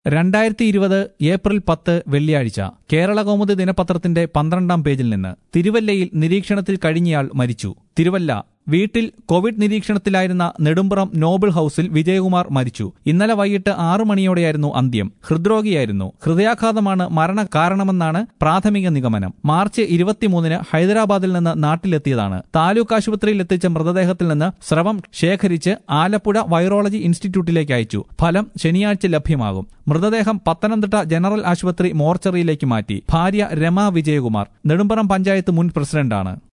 രണ്ടായിരത്തി ഇരുപത് ഏപ്രിൽ പത്ത് വെള്ളിയാഴ്ച കേരള കൗമുദി ദിനപത്രത്തിന്റെ പന്ത്രണ്ടാം പേജിൽ നിന്ന് തിരുവല്ലയിൽ നിരീക്ഷണത്തിൽ കഴിഞ്ഞയാൾ മരിച്ചു തിരുവല്ല വീട്ടിൽ കോവിഡ് നിരീക്ഷണത്തിലായിരുന്ന നെടുമ്പ്രം നോബിൾ ഹൌസിൽ വിജയകുമാർ മരിച്ചു ഇന്നലെ വൈകിട്ട് ആറു മണിയോടെയായിരുന്നു അന്ത്യം ഹൃദ്രോഗിയായിരുന്നു ഹൃദയാഘാതമാണ് മരണ കാരണമെന്നാണ് പ്രാഥമിക നിഗമനം മാർച്ച് ഇരുപത്തിമൂന്നിന് ഹൈദരാബാദിൽ നിന്ന് നാട്ടിലെത്തിയതാണ് താലൂക്ക് ആശുപത്രിയിൽ എത്തിച്ച മൃതദേഹത്തിൽ നിന്ന് സ്രവം ശേഖരിച്ച് ആലപ്പുഴ വൈറോളജി ഇൻസ്റ്റിറ്റ്യൂട്ടിലേക്ക് അയച്ചു ഫലം ശനിയാഴ്ച ലഭ്യമാകും മൃതദേഹം പത്തനംതിട്ട ജനറൽ ആശുപത്രി മോർച്ചറിയിലേക്ക് മാറ്റി ഭാര്യ രമ വിജയകുമാർ നെടുമ്പറം പഞ്ചായത്ത് മുൻ പ്രസിഡന്റാണ്